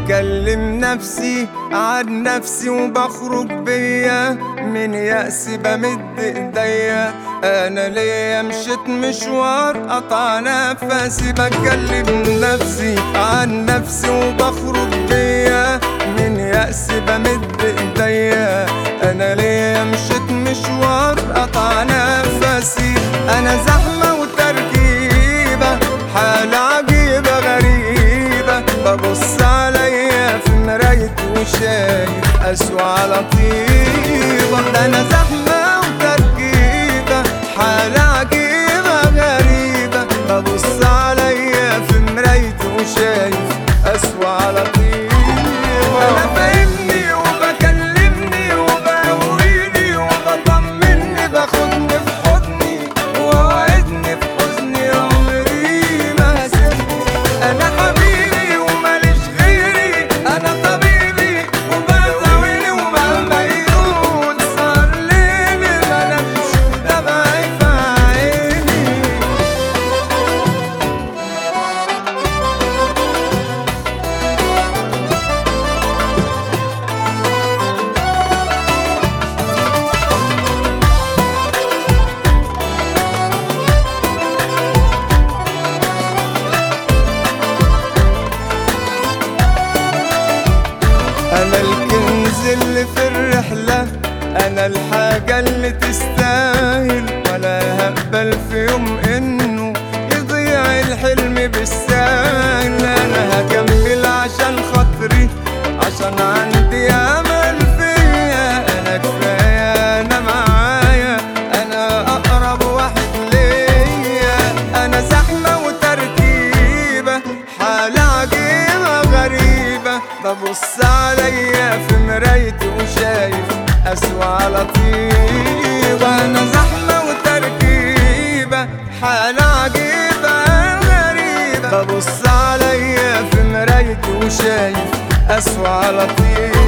بكلم نفسي عن نفسي وبخرج بيا من يأس بمد ايديا انا ليا مشيت مشوار قطع نفسي بكلم نفسي عن نفسي وبخرج بيا من يأس بمد ايديا انا ليا مشيت مشوار قطع نفسي انا زحمة وتركيبة حالة عجيبة غريبة ببص عليا في مرايتي وشايف أسوأ لطيفة ده أنا زحمة وتركيبة حالة عجيبة غريبة ببص عليا في مرايتي وشايف أسوأ لطيفة أنا فاهمني وبكلمني وبقويني وبطمني باخدني في حضني ووعدني في حزني عمري ما هسيبني انا حبيبي وماليش غيري انا طبيبي وبداويني ومهما يقول صار ليلي ملكش دمعي في عيني أنا الكنز اللي في الرحلة أنا الحاجة اللي تستاهل ولا هقبل في يوم إنه يضيع الحلم بالسهل أنا هكمل عشان خاطري عشان عندي أمل فيا أنا كفاية أنا معايا أنا أقرب واحد ليا أنا زحمة وتركيبة حالة عجيبة غريبة ببص عليا في مرايتي وشايف أسوأ لطيفة أنا زحمة وتركيبة حالة عجيبة غريبة ببص عليا في مرايتي وشايف أسوأ لطيفة